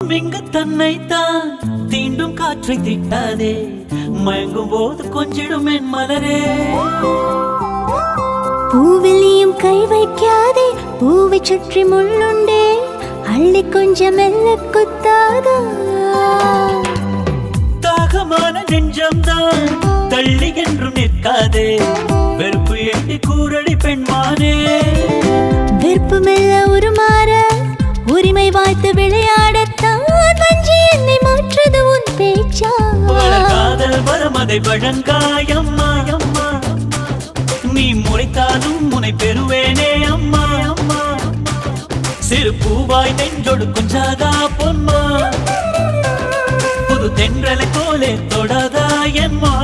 இங்கு தன்னைத்தான் தீண்டும் காற்றை திட்டாதே மயங்கும் போது கொஞ்சிடும் என் மலரே பூவிலியும் கை வைக்காதே பூவை சுற்றி முள்ளுண்டே அள்ளி கொஞ்சம் மெல்ல குத்தாதா தாகமான நெஞ்சம்தான் தள்ளி என்றும் நிற்காதே வெறுப்பு எண்ணி கூறடி பெண்மானே வெறுப்பு மெல்ல உருமாற உரிமை வாய்த்து விளையாடத்தான் வஞ்சி என்னை மாற்றது உன் பேச்சா காதல் வரம் அதை வழங்காயம்மா அம்மா நீ முறைத்தாலும் முனை பெறுவேனே அம்மா அம்மா சிறு பூவாய் நெஞ்சொடு குஞ்சாதா பொன்மா புது தென்றலை போலே தொடாதா என் மா